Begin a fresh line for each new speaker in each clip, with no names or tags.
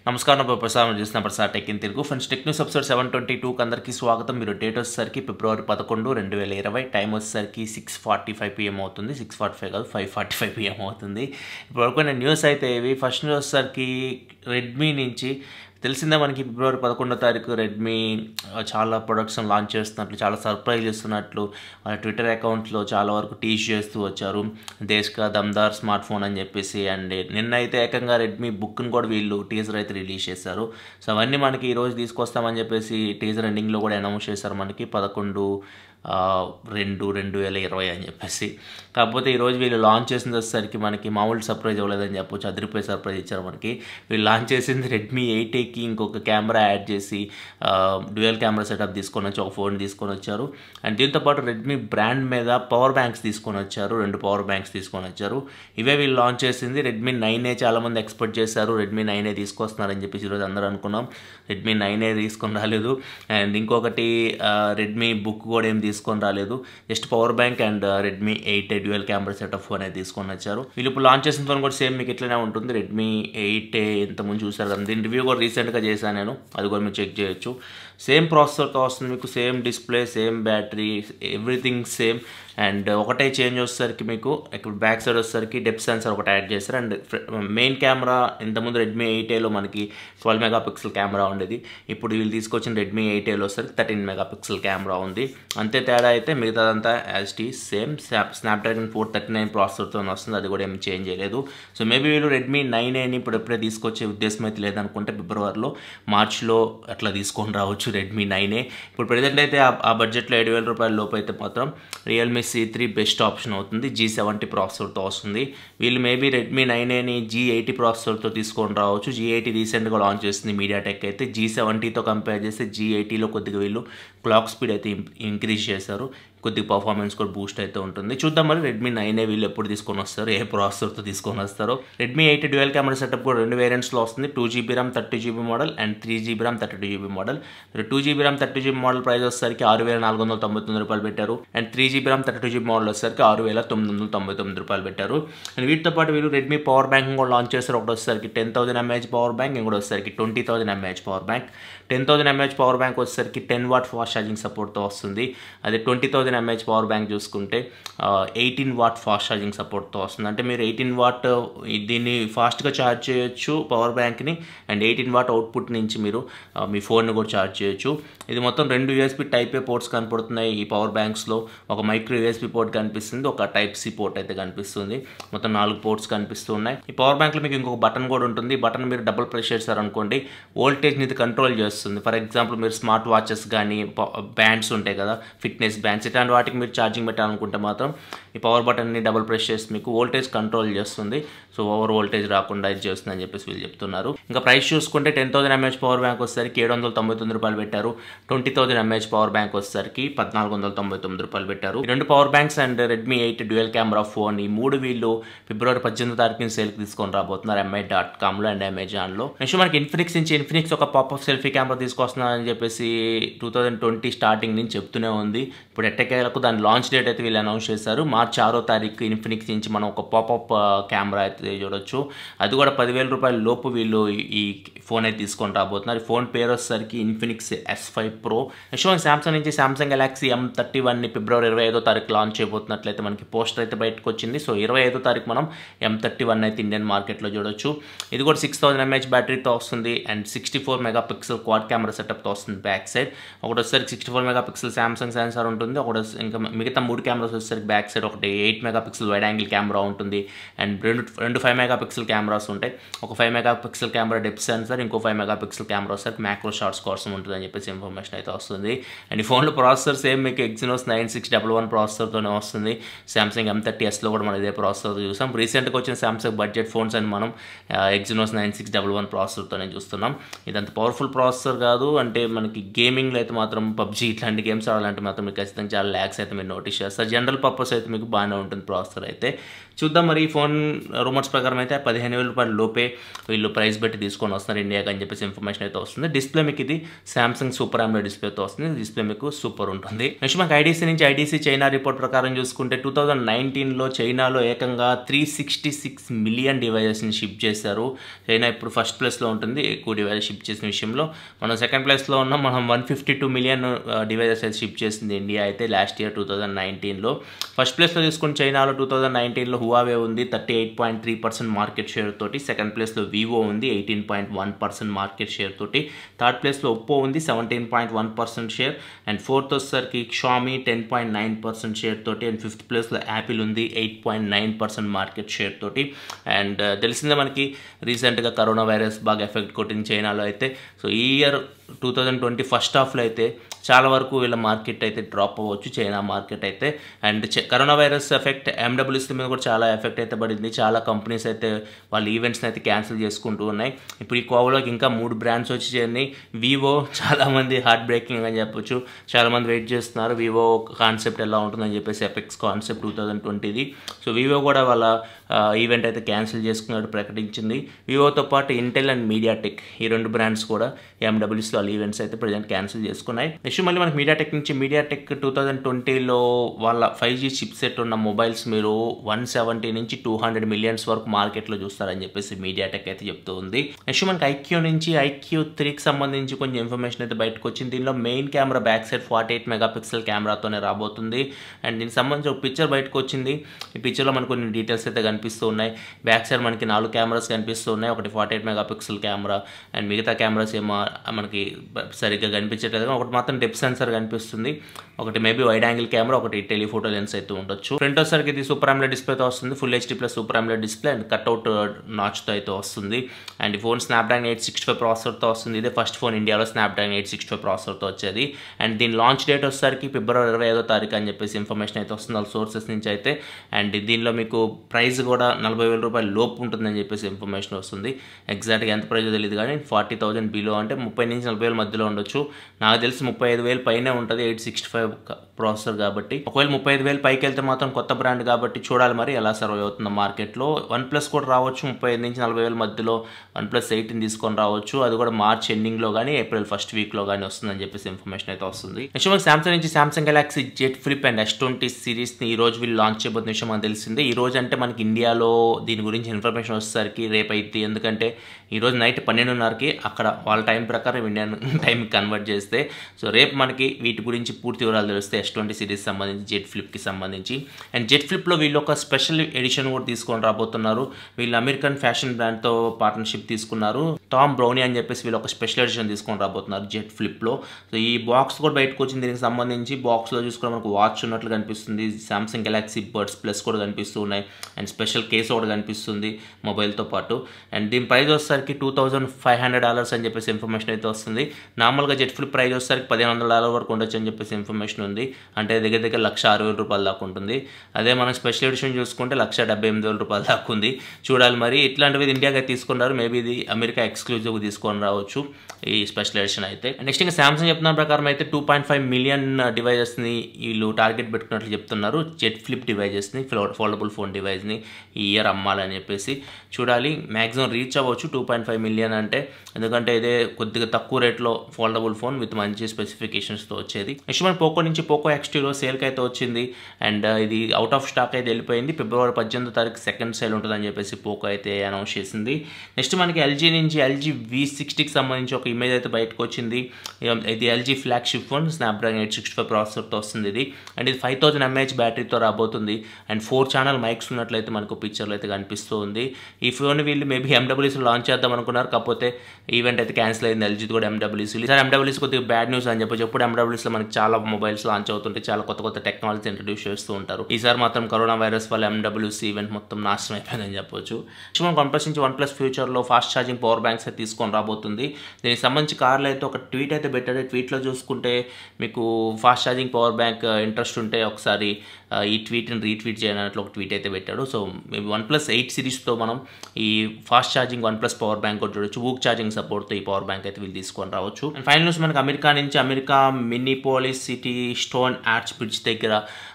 నమస్కారం నా ప్రసాద్ చేసిన Prasad tech in Telugu friends tech news episode seven twenty టూకి అందరికీ స్వాగతం మీరు డేట్ వచ్చేసరికి ఫిబ్రవరి పదకొండు రెండు వేల ఇరవై టైం వచ్చేసరికి సిక్స్ ఫార్టీ ఫైవ్ పిఎం అవుతుంది సిక్స్ ఫార్టీ ఫైవ్ కాదు ఫైవ్ ఫార్టీ ఫైవ్ పిఎం అవుతుంది ఇప్పటివరకు నేను న్యూస్ అయితే ఇవి ఫస్ట్ న్యూస్ వచ్చేసరికి రెడ్మీ నుంచి తెలిసిందే మనకి ఫిబ్రవరి పదకొండో తారీఖు రెడ్మీ ఆ, చాలా ప్రొడక్ట్స్ లాంచ్ చేస్తున్నట్లు చాలా సర్ప్రైజ్ చేస్తున్నట్లు వాళ్ళ ట్విట్టర్ అకౌంట్లో చాలా వరకు టీచ్ చేస్తూ వచ్చారు దేశ్కా దమ్దార్ స్మార్ట్ ఫోన్ అని చెప్పేసి అండ్ నిన్న అయితే ఏకంగా రెడ్మీ బుక్ని కూడా వీళ్ళు టీజర్ అయితే రిలీజ్ చేశారు సో అవన్నీ మనకి ఈరోజు తీసుకొస్తామని చెప్పేసి టీజర్ ఎండింగ్లో కూడా అనౌన్స్ చేశారు మనకి పదకొండు ఆ, రెండు రెండు వేల ఇరవై అని చెప్పేసి కాకపోతే ఈరోజు వీళ్ళు లాంచ్ చేసింది వచ్చేసరికి మనకి మామూలు సర్ప్రైజ్ అవ్వలేదని చెప్పొచ్చు అదిరిపోయి సర్ప్రైజ్ ఇచ్చారు మనకి వీళ్ళు లాంచ్ చేసింది రెడ్మీ ఎయిట్ ఏకి ఇంకొక కెమెరా యాడ్ చేసి డ్యూయల్ కెమెరా సెటప్ తీసుకొని వచ్చి ఒక ఫోన్ తీసుకొని వచ్చారు అండ్ దీంతోపాటు రెడ్మీ బ్రాండ్ మీద పవర్ బ్యాంక్స్ తీసుకొని వచ్చారు రెండు పవర్ బ్యాంక్స్ తీసుకొని వచ్చారు ఇవే వీళ్ళు లాంచ్ చేసింది రెడ్మీ నైన్ ఏ చాలామంది ఎక్స్పెక్ట్ చేశారు రెడ్మీ నైన్ ఏ తీసుకొస్తున్నారని చెప్పేసి ఈరోజు అందరూ అనుకున్నాం రెడ్మీ నైన్ ఏ తీసుకొని రాలేదు అండ్ ఇంకొకటి రెడ్మీ బుక్ కూడా ఏం తీసుకొని రాలేదు just power bank and Redmi eight A dual camera setup phone అయితే తీసుకొని వచ్చారు వీళ్ళు ఇప్పుడు లాంచ్ చేసిన ఫోన్ కూడా సేమ్ మీకు ఇట్లనే ఉంటుంది రెడ్మీ ఎయిట్ ఏ ఇంతకుముందు చూసారు కదా దీని రివ్యూ కూడా రీసెంట్గా చేశాను నేను అది కూడా మీరు చెక్ చేయొచ్చు సేమ్ ప్రాసెసర్తో వస్తుంది మీకు same display same battery everything same and ఒకటే చేంజ్ వచ్చేసరికి మీకు ఇక్కడ బ్యాక్ సైడ్ వచ్చేసరికి డెప్ సెన్సర్ ఒకటి యాడ్ చేస్తారు అండ్ మెయిన్ కెమెరా ఇంతకుముందు రెడ్మీ ఎయిట్ ఏలో మనకి ట్వెల్వ్ మెగా పిక్సెల్ కెమెరా ఉండేది ఇప్పుడు వీళ్ళు తీసుకొచ్చిన రెడ్మీ ఎయిట్ ఏలో వచ్చేసరికి థర్టీన్ మెగా పిక్సెల్ కెమెరా ఉంది అంతే తేడా అయితే మిగతాదంతా as it same Snapdragon four thirty nine ప్రాసెసర్తో వస్తుంది అది కూడా ఏం చేంజ్ చేయలేదు సో మేబీ వీళ్ళు రెడ్మీ నైన్ ఏని ఇప్పుడు ఎప్పుడే తీసుకొచ్చే ఉద్దేశం అయితే లేదనుకుంటే ఫిబ్రవరిలో మార్చ్లో అట్లా తీసుకొని రావచ్చు రెడ్మీ నైన్ ఏ ఇప్పుడు ప్రజెంట్ అయితే ఆ- ఆ బడ్జెట్లో ఏడు వేల రూపాయల లోపు అయితే మాత్రం Realme C three best option అవుతుంది జీ సెవెంటీ ప్రాసెసర్తో వస్తుంది వీళ్ళు మేబీ రెడ్మీ నైన్ ఏని జీ ఎయిటీ ప్రాసెసర్తో తీసుకొని రావచ్చు జీ ఎయిటీ రీసెంట్గా లాంచ్ చేసింది మీడియాటెక్ అయితే జీ సెవెంటీతో కంపేర్ చేస్తే జీ ఎయిటీలో కొద్దిగా వీళ్ళు క్లాక్ స్పీడ్ అయితే ఇంక్రీజ్ చేశారు కొద్దిగా పర్ఫార్మెన్స్ కూడా బూస్ట్ అయితే ఉంటుంది చూద్దాం మరి రెడ్మీ నైన్ ఏ వీళ్ళు ఎప్పుడు తీసుకొని వస్తారు ఏ ప్రాసెసర్తో తీసుకొని వస్తారో Redmi eight dual camera setup కూడా రెండు వేరియంట్స్లో వస్తుంది two GB RAM thirty GB model and three GB RAM thirty two GB model two GB RAM thirty GB model price వచ్చేసరికి ఆరు వేల నాలుగు వందల తొంభై తొమ్మిది రూపాయలు పెట్టారు and three GB RAM thirty two GB model వచ్చేసరికి ఆరు వేల తొమ్మిది వందల తొంభై తొమ్మిది రూపాయలు పెట్టారు అండ్ వీటితో పాటు వీళ్ళు రెడ్మీ పవర్ బ్యాంక్ కూడా లాంచ్ చేస్తారు ఒకటి వచ్చేసరికి ten thousand mAh power bank ఇంకోటి వచ్చేసరికి twenty thousand mAh power bank ten thousand mAh power bank వచ్చేసరికి టెన్ వాట్ ఫాస్ట్ ఛార్జింగ్ సపోర్ట్తో వస్తుంది అదే twenty thousand mAh power bank చూసుకుంటే ఎయిటీన్ వాట్ ఫాస్ట్ ఛార్జింగ్ సపోర్ట్తో వస్తుంది అంటే మీరు ఎయిటీన్ వాట్ దీన్ని ఫాస్ట్గా ఛార్జ్ చేయొచ్చు పవర్ బ్యాంక్ని అండ్ ఎయిటీన్ వాట్ అవుట్పుట్ నుంచి మీరు ఆ, మీ ఫోన్ని కూడా ఛార్జ్ చేయొచ్చు ఇది మొత్తం రెండు యూఎస్బి టైప్ ఏ పోర్ట్స్ కనపడుతున్నాయి ఈ పవర్ బ్యాంక్స్లో ఒక మైక్రో యూఎస్బి పోర్ట్ కనిపిస్తుంది ఒక టైప్ సి పోర్ట్ అయితే కనిపిస్తుంది మొత్తం నాలుగు పోర్ట్స్ కనిపిస్తున్నాయి ఈ పవర్ బ్యాంక్లో మీకు ఇంకొక బటన్ కూడా ఉంటుంది బటన్ మీరు డబుల్ ప్రెస్ చేశారనుకోండి వోల్టేజ్ని ఇది కంట్రోల్ చేస్తుంది ఫర్ ఎగ్జాంపుల్ మీరు స్మార్ట్ వాచెస్ కానీ బ్యాండ్స్ ఉంటాయి కదా ఫిట్నెస్ బ్యాండ్స్ ఇట్లాంటి వాటికి మీరు ఛార్జింగ్ పెట్టాలనుకుంటే మాత్రం ఈ పవర్ బటన్ని డబుల్ ప్రెస్ చేసి మీకు వోల్టేజ్ కంట్రోల్ చేస్తుంది సో ఓవర్ వోల్టేజ్ రాకుండా ఇది చేస్తుంది అని చెప్పేసి వీళ్ళు చెప్తున్నారు ఇంకా ప్రైస్ చూసుకుంటే ten thousand mAh power bank వచ్చేసరికి ఏడు వందల తొంభై తొమ్మిది రూపాయలు పెట్టారు twenty thousand mAh power bank వచ్చేసరికి పద్నాలుగు వందల తొంభై తొమ్మిది రూపాయలు పెట్టారు ఈ రెండు power banks and Redmi eight dual camera phone ఈ మూడు వీళ్ళు ఫిబ్రవరి పద్దెనిమిది తారీఖున సేల్కి తీసుకొని రాబోతున్నారు ఎంఐ డాట్ కామ్లో అండ్ అమెజాన్లో నెక్స్ట్ మనకి ఇన్ఫినిక్స్ నుంచి ఇన్ఫినిక్స్ ఒక పాపప్ సెల్ఫీ కెమెరా తీసుకొస్తున్నారని చెప్పేసి టూ థౌజండ్ ట్వంటీ స్టార్టింగ్ నుంచి చెప్తూనే ఉంది ఇప్పుడు ఎట్టకేలకు దాని లాంచ్ డేట్ అయితే వీళ్ళు అనౌన్స్ చేశారు మార్చి ఆరో తారీఖు ఇన్ఫినిక్స్ నుంచి మనం ఒక పాపప్ కెమెరా అయితే చూడొచ్చు అది కూడా పదివేల రూపాయల లోపు వీళ్ళు ఈ- ఈ ఫోన్ అయితే తీసుకొని రాబోతున్నారు ఈ ఫోన్ పేరు వచ్చేసరికి Infinix S five pro next మనకి సామ్సంగ్ నుంచి సామ్సంగ్ గెలాక్సీ ఎం థర్టీ వన్ని ఫిబ్రవరి ఇరవై ఐదో తారీఖు లాంచ్ చేయబోతున్నట్లయితే మనకి పోస్టర్ అయితే బయటకు వచ్చింది సో ఇరవై ఐదో తారీఖు మనం ఎం థర్టీ వన్ అయితే ఇండియన్ మార్కెట్లో చూడొచ్చు ఇది కూడా సిక్స్ థౌసండ్ ఎంహెచ్ బ్యాటరీతో వస్తుంది and sixty four megapixel quad camera సెటప్తో వస్తుంది బ్యాక్ సైడ్ ఒకటి వచ్చేసరికి sixty four megapixel Samsung sensor ఉంటుంది ఒకటి వచ్చి- ఇంకా మిగతా మూడు కెమెరాస్ వచ్చేసరికి బ్యాక్ సైడ్ ఒకటి eight megapixel wide angle camera ఉంటుంది అండ్ రెండు రెండు ఫైవ్ మెగా పిక్సెల్ కెమెరాస్ ఉంటాయి ఒక five megapixel camera depth sensor ఇంకో ఫైవ్ మెగా పిక్సెల్ కెమెరా వచ్చేసరికి మ్యాక్రో షాట్స్ కోసం ఉంటుంది అని చెప్పేసి ఇన్ఫర్మేషన్ అయితే వస్తుంది అండ్ ఈ ఫోన్లో ప్రాసెసర్ సేమ్ మీకు Exynos nine six double one ప్రాసెసర్తోనే వస్తుంది సామ్సంగ్ ఎం థర్టీ ఎస్లో కూడా మనం ఇదే ప్రాసెసర్ చూసాం రీసెంట్గా వచ్చిన సామ్సంగ్ బడ్జెట్ ఫోన్స్ అని మనం Exynos nine six double one ప్రాసెసర్తోనే చూస్తున్నాం ఇదంత పవర్ఫుల్ ప్రాసెసర్ కాదు అంటే మనకి గేమింగ్లో అయితే మాత్రం పబ్జీ ఇట్లాంటి గేమ్స్ ఆడాలంటే మాత్రం మీకు ఖచ్చితంగా చాలా ల్యాక్స్ అయితే మీరు నోటీస్ చేస్తారు జనరల్ పర్పస్ అయితే మీకు బాగానే ఉంటుంది ప్రాసెసర్ అయితే చూద్దాం మరి ఈ ఫోన్ రూమర్స్ ప్రకారం అయితే పదిహేను వేల రూపాయల లోపే వీళ్ళు ప్రైస్ పెట్టి తీసుకొని వస్తున్నారు ఇండియాకి అని చెప్పేసి ఇన్ఫర్మేషన్ అయితే వస్తుంది డిస్ప్లే మీకు ఇది సామ్సంగ్ సూపర్ ఆమ్లో డిస్ప్లేతో వస్తుంది డిస్ప్లే మీకు సూపర్ ఉంటుంది నెక్స్ట్ మనకి ఐడీసీ నుంచి ఐడీసీ చైనా రిపోర్ట్ ప్రకారం చూసుకుంటే టూ థౌజండ్ నైన్టీన్లో చైనాలో ఏకంగా త్రీ సిక్స్టీ సిక్స్ మిలియన్ డివైజెస్ని షిప్ చేశారు చైనా ఇప్పుడు ఫస్ట్ ప్లేస్లో ఉంటుంది ఎక్కువ డివైజెస్ షిప్ చేసిన విషయంలో మనం సెకండ్ ప్లేస్లో ఉన్నాం మనం one fifty two million devices అయితే షిప్ చేసింది ఇండియా అయితే లాస్ట్ ఇయర్ టూ థౌజండ్ నైన్టీన్లో ఫస్ట్ ప్లేస్లో తీసుకుని చైనాలో టూ థౌజండ్ నైన్టీన్లో హువావే ఉంది thirty eight point three percent market share తోటి సెకండ్ ప్లేస్లో వివో ఉంది eighteen point one percent market share తోటి థర్డ్ ప్లేస్లో ఒప్పో ఉంది seventeen point one percent share and fourth వచ్చేసరికి Xiaomi ten point nine percent share తోటి and fifth ప్లేస్లో Apple ఉంది eight point nine percent market share తోటి and తెలిసిందే మనకి రీసెంట్గా కరోనా వైరస్ బాగా ఎఫెక్ట్ కొట్టింది చైనాలో అయితే సో ఈ year two thousand twenty first హాఫ్లో అయితే చాలా వరకు వీళ్ళ మార్కెట్ అయితే డ్రాప్ అవ్వచ్చు చైనా మార్కెట్ అయితే and coronavirus effect MWC మీద కూడా చాలా ఎఫెక్ట్ అయితే పడింది చాలా కంపెనీస్ అయితే వాళ్ళ ఈవెంట్స్ని అయితే క్యాన్సిల్ చేసుకుంటూ ఉన్నాయి ఇప్పుడు ఈ కోవలోకి ఇంకా మూడు బ్రాండ్స్ వచ్చి చేరినాయి వివో చాలామంది హార్ట్ బ్రేకింగ్ అని చెప్పొచ్చు చాలామంది వెయిట్ చేస్తున్నారు వివో కాన్సెప్ట్ ఎలా ఉంటుందని చెప్పేసి ఎపెక్స్ కాన్సెప్ట్ టూ థౌజండ్ ట్వంటీది సో వివో కూడా వాళ్ళ ఈవెంట్ అయితే క్యాన్సిల్ చేసుకున్నట్టు ప్రకటించింది వివోతో పాటు ఇంటెల్ అండ్ మీడియాటెక్ ఈ రెండు బ్రాండ్స్ కూడా ఎండబ్ల్యూసీ వాళ్ళ ఈవెంట్స్ అయితే ప్రజెంట్ క్యాన్సిల్ చేసుకున్నాయి నెక్స్ట్ మళ్ళీ మనకి మీడియాటెక్ నుంచి మీడియాటెక్ టూ థౌజండ్ ట్వంటీలో వాళ్ళ ఫైవ్ జీ చిప్ సెట్ ఉన్న మొబైల్స్ మీరు వన్ సెవెంటీ నుంచి టూ హండ్రెడ్ మిలియన్స్ వరకు మార్కెట్లో చూస్తారని చెప్పేసి మీడియాటెక్ అయితే చెప్తూ ఉంది నెక్స్ట్ మనకి ఐక్యూ నుంచి ఐక్యూ త్రీకి సంబంధించి కొంచెం ఇన్ఫర్మేషన్ అయితే బయటకు వచ్చింది దీనిలో main camera back side forty eight megapixel కెమెరాతోనే రాబోతుంది అండ్ దీనికి సంబంధించి ఒక పిక్చర్ బయటకు వచ్చింది ఈ పిక్చర్లో మనకు కొన్ని డీటెయిల్స్ అయితే కనిపిస్తూ ఉన్నాయి బ్యాక్ సైడ్ మనకి నాలుగు కెమెరాస్ కనిపిస్తూ ఉన్నాయి ఒకటి forty eight megapixel camera and మిగతా కెమెరాస్ ఏమో మనకి సరిగ్గా కనిపించట్లేదు ఒకటి మాత్రం డెప్ సెన్సర్ కనిపిస్తుంది ఒకటి మేబీ వైడ్ యాంగిల్ కెమెరా ఒకటి టెలిఫోటో లెన్స్ అయితే ఉండొచ్చు ఫ్రంట్ వచ్చేసరికి ఇది సూపర్ ఆమ్లెట్ డిస్ప్లేతో వస్తుంది full HD plus super AMOLED display and cutout నాచ్తో అయితే వస్తుంది అండ్ ఈ phone Snapdragon eight sixty five ప్రాసెసర్తో వస్తుంది ఇదే ఫస్ట్ ఫోన్ ఇండియాలో స్నాప్డ్రాగన్ ఎయిట్ సిక్స్టీ ఫైవ్ ప్రాసెసర్తో వచ్చేది అండ్ దీని లాంచ్ డేట్ వచ్చేసరికి ఫిబ్రవరి ఇరవై ఐదో తారీఖు అని చెప్పేసి ఇన్ఫర్మేషన్ అయితే వస్తుంది వాళ్ళ సోర్సెస్ నుంచి అయితే అండ్ దీనిలో మీకు ప్రైస్ కూడా నలభై వేల రూపాయల లోపు ఉంటుందని చెప్పేసి ఇన్ఫర్మేషన్ వస్తుంది ఎగ్జాక్ట్గా ఎంత ప్రైస్ తెలియదు కానీ ఫార్టీ థౌసండ్ బిలో అంటే ముప్పై నుంచి నలభై వేల మధ్యలో ఉండొచ్చు నాకు తెలిసి ముప్పై ఐదు వేలు పైనే ఉంటుంది ఎయిట్ సిక్స్టీ ఫైవ్ ప్రాసెసర్ కాబట్టి ఒకవేళ ముప్పై ఐదు వేలు పైకి వెళ్తే మాత్రం కొత్త బ్రాండ్ కాబట్టి చూడాలి మరి ఎలా సర్వ్ అవుతుందో మార్కెట్లో వన్ ప్లస్ కూడా రావచ్చు ముప్పై ఐదు నుంచి నలభై వేల మధ్యలో వన్ ప్లస్ ఎయిట్ని తీసుకొని రావచ్చు అది కూడా మార్చ్ ఎండింగ్లో కానీ ఏప్రిల్ ఫస్ట్ వీక్లో కానీ వస్తుందని చెప్పేసి ఇన్ఫర్మేషన్ అయితే వస్తుంది నెక్స్ట్ మనకి సామ్సంగ్ నుంచి Samsung Galaxy Z flip and S twenty సిరీస్ని ఈ రోజు వీళ్ళు లాంచ్ చేయబోతున్న విషయం మనకు తెలిసిందే ఈ రోజు అంటే మనకి ఇండియాలో దీని గురించి ఇన్ఫర్మేషన్ వచ్చేసరికి రేపు అయితే ఎందుకంటే ఈ రోజు నైట్ పన్నెండున్నరకి అక్కడ వాళ్ళ టైం ప్రకారం ఇండియన్ టైం కన్వర్ట్ చేస్తే సో రేపు మనకి వీటి గురించి పూర్తి వివరాలు తెలిస్తే ఎస్ ట్వంటీ సిరీస్ సంబంధించి జెట్ ఫ్లిప్కి సంబంధించి అండ్ జెట్ ఫ్లిప్లో వీళ్ళు ఒక స్పెషల్ ఎడిషన్ కూడా తీసుకొని రాబోతున్నారు వీళ్ళు అమెరికన్ ఫ్యాషన్ బ్రాండ్తో పార్ట్నర్షిప్ తీసుకున్నారు టామ్ బ్రౌనీ అని చెప్పేసి వీళ్ళు ఒక స్పెషల్ ఎడిషన్ తీసుకొని రాబోతున్నారు జెట్ ఫ్లిప్లో సో ఈ బాక్స్ కూడా బయటకు వచ్చింది దీనికి సంబంధించి బాక్స్లో చూసుకుని మనకు వాచ్ ఉన్నట్లు కనిపిస్తుంది సామ్సంగ్ గెలాక్సీ బర్డ్స్ ప్లస్ కూడా కనిపిస్తూ ఉన్నాయి అండ్ స్పెషల్ కేస్ ఒకటి కనిపిస్తుంది మొబైల్తో పాటు అండ్ దీని ప్రైస్ వచ్చేసరికి two thousand five hundred dollars అని చెప్పేసి ఇన్ఫర్మేషన్ అయితే వస్తుంది నార్మల్గా జెట్ ఫ్లిప్ ప్రైస్ వచ్చేసరికి పదిహేను వందల డాలర్ వరకు ఉండొచ్చు అని చెప్పేసి ఇన్ఫర్మేషన్ ఉంది అంటే దగ్గర దగ్గర లక్ష ఆరు వేల రూపాయల దాకా ఉంటుంది అదే మనం స్పెషల్ ఎడిషన్ చూసుకుంటే లక్ష డెబ్బై ఎనిమిది వేల రూపాయల దాకా ఉంది చూడాలి మరి ఇట్లాంటివి ఇండియాగా తీసుకున్నారు మేబీ ఇది అమెరికా ఎక్స్క్లూజివ్ తీసుకొని రావచ్చు ఈ స్పెషల్ ఎడిషన్ అయితే నెక్స్ట్ ఇంకా సామ్సంగ్ చెప్తున్న ప్రకారం అయితే టూ పాయింట్ ఫైవ్ మిలియన్ డివైజెస్ని వీళ్ళు టార్గెట్ పెట్టుకున్నట్లు చెప్తున్నారు జెట్ ఫ్లిప్ డివైజెస్ని ఫోల్డబుల్ ఫోన్ డివైస్ని ఈ ఇయర్ అమ్మాలని చెప్పేసి చూడాలి మ్యాక్సిమం రీచ్ అవ్వచ్చు టూ పాయింట్ ఫైవ్ మిలియన్ అంటే ఎందుకంటే ఇదే కొద్దిగా తక్కువ రేట్లో ఫోల్డబుల్ ఫోన్ విత్ మంచి స్పెసిఫికేషన్స్తో వచ్చేది నెక్స్ట్ మన పోకో నుంచి పోకో ఎక్స్టీలో సేల్కి అయితే వచ్చింది అండ్ ఇది అవుట్ ఆఫ్ స్టాక్ అయితే వెళ్ళిపోయింది ఫిబ్రవరి పద్దెనిమిదో తారీఖు సెకండ్ సేల్ ఉంటుందని చెప్పేసి పోకో అయితే అనౌన్స్ చేసింది నెక్స్ట్ మనకి ఎల్జీ నుంచి ఎల్జీ వి సిక్స్టీకి సంబంధించి ఒక ఇమేజ్ అయితే బయటకు వచ్చింది ఇది LG flagship phone Snapdragon eight sixty five ప్రాసెసర్తో వస్తుంది ఇది అండ్ ఇది ఫైవ్ థౌసండ్ ఎంఏహెచ్ బ్యాటరీతో రాబోతుంది అండ్ ఫోర్ ఛానల్ మైక్స్ ఉన్నట్లయితే మనకు పిక్చర్లో అయితే కనిపిస్తూ ఉంది ఈ ఫోన్ వీళ్ళు మేబీ ఎండబ్ల్యూసీ లాంచ్ చేద్దాం అనుకున్నారు కాకపోతే ఈవెంట్ అయితే క్యాన్సిల్ అయింది ఎల్జీ కూడా ఎండబ్ల్యూసీ సార్ ఎండబ్ల్యూసీ కొద్దిగా బ్యాడ్ న్యూస్ అని చెప్పొచ్చు ఎప్పుడు ఎండబ్ల్యూసీలో మనకి చాలా మొబైల్స్ లాంచ్ అవుతుంటే చాలా కొత్త కొత్త టెక్నాలజీ ఇంట్రడ్యూస్ చేస్తూ ఉంటారు ఈసారి మాత్రం కరోనా వైరస్ వల్ల ఎండబ్ల్యూసీ ఈవెంట్ మొత్తం నాశనం అయిపోయిందని చెప్పొచ్చు మనం వన్ ప్లస్ నుంచి వన్ ప్లస్ ఫ్యూచర్లో ఫాస్ట్ ఛార్జింగ్ పవర్ బ్యాంక్స్ అయితే తీసుకొని రాబోతుంది దీనికి సంబంధించి కార్లు అయితే ఒక ట్వీట్ అయితే పెట్టాడు ట్వీట్లో చూసుకుంటే మీకు fast charging power bank interest ఉంటే ఒకసారి ఈ ట్వీట్ని రీట్వీట్ చేయనట్లు ఒక ట్వీట్ అయితే పెట్టాడు so maybe OnePlus eight సిరీస్తో మనం ఈ fast charging OnePlus power bank కూడా చూడొచ్చు ఊక్ ఛార్జింగ్ సపోర్ట్తో ఈ పవర్ బ్యాంక్ అయితే వీళ్ళు తీసుకొని రావచ్చు అండ్ ఫైనల్ న్యూస్ మనకి అమెరికా నుంచి America Minneapolis city Stone Arch Bridge దగ్గర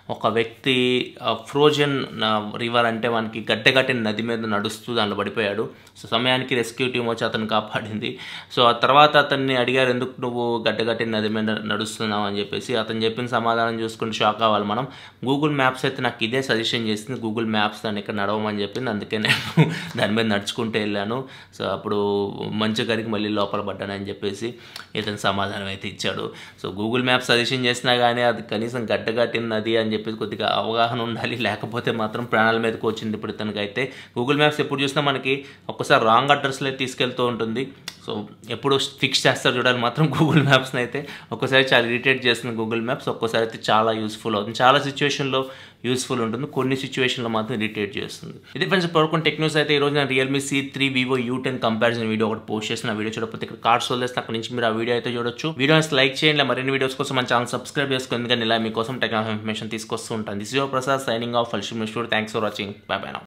ఒక వ్యక్తి ఫ్రోజన్ రివర్ అంటే మనకి గడ్డగట్టిన నది మీద నడుస్తూ దాంట్లో పడిపోయాడు సో సమయానికి రెస్క్యూ టీం వచ్చి అతను కాపాడింది సో ఆ తర్వాత అతన్ని అడిగారు ఎందుకు నువ్వు గడ్డగట్టిన నది మీద నడుస్తున్నావు అని చెప్పేసి అతను చెప్పిన సమాధానం చూసుకుంటే షాక్ అవ్వాలి మనం గూగుల్ మ్యాప్స్ అయితే నాకు ఇదే సజెషన్ చేసింది గూగుల్ మ్యాప్స్ దాన్ని ఇక్కడ నడవమని చెప్పింది అందుకే నేను దాని మీద నడుచుకుంటూ వెళ్ళాను సో అప్పుడు మంచి గరికి మళ్ళీ లోపల పడ్డానని చెప్పేసి ఇతను సమాధానం అయితే ఇచ్చాడు సో గూగుల్ మ్యాప్ సజెషన్ చేసినా కానీ అది కనీసం గడ్డగట్టినది అని చెప్పేసి కొద్దిగా అవగాహన ఉండాలి లేకపోతే మాత్రం ప్రాణాల మీదకి వచ్చింది ఇప్పుడు ఇతనికైతే గూగుల్ మ్యాప్స్ ఎప్పుడు చూసినా మనకి ఒక్కసారి రాంగ్ అడ్రస్లో తీసుకెళ్తూ ఉంటుంది సో ఎప్పుడు ఫిక్స్ చేస్తారు చూడాలి మాత్రం గూగుల్ మ్యాప్స్ని అయితే ఒక్కోసారి చాలా ఇరిటేట్ చేస్తుంది గూగుల్ మ్యాప్స్ ఒక్కోసారి అయితే చాలా యూస్ఫుల్ అవుతుంది చాలా సిచ్యువేషన్లో యూస్ఫుల్ ఉంటుంది కొన్ని సిచ్యువేషన్లో మాత్రం ఇరిటేట్ చేస్తుంది ఇది ఫ్రెండ్స్ పడుకుని టెక్ న్యూస్ అయితే ఈరోజు నేను Realme C three Vivo U ten comparison video ఒకటి పోస్ట్ చేసిన వీడియో చూడకపోతే ఇక్కడ కార్డ్స్ వదిలేస్తే అక్కడ నుంచి మీరు ఆ వీడియో అయితే చూడొచ్చు వీడియో లైక్ చేయండి మరిన్ని వీడియోస్ కోసం మన ఛానల్ సబ్స్క్రైబ్ చేసుకోండి ఎందుకంటే ఇలా మీకోసం టెక్నాలజీ ఇన్ఫర్మేషన్ తీసుకొస్తూ ఉంటాను this your Prasad signing off ఫల్షిమ్ studio thanks for watching bye bye నా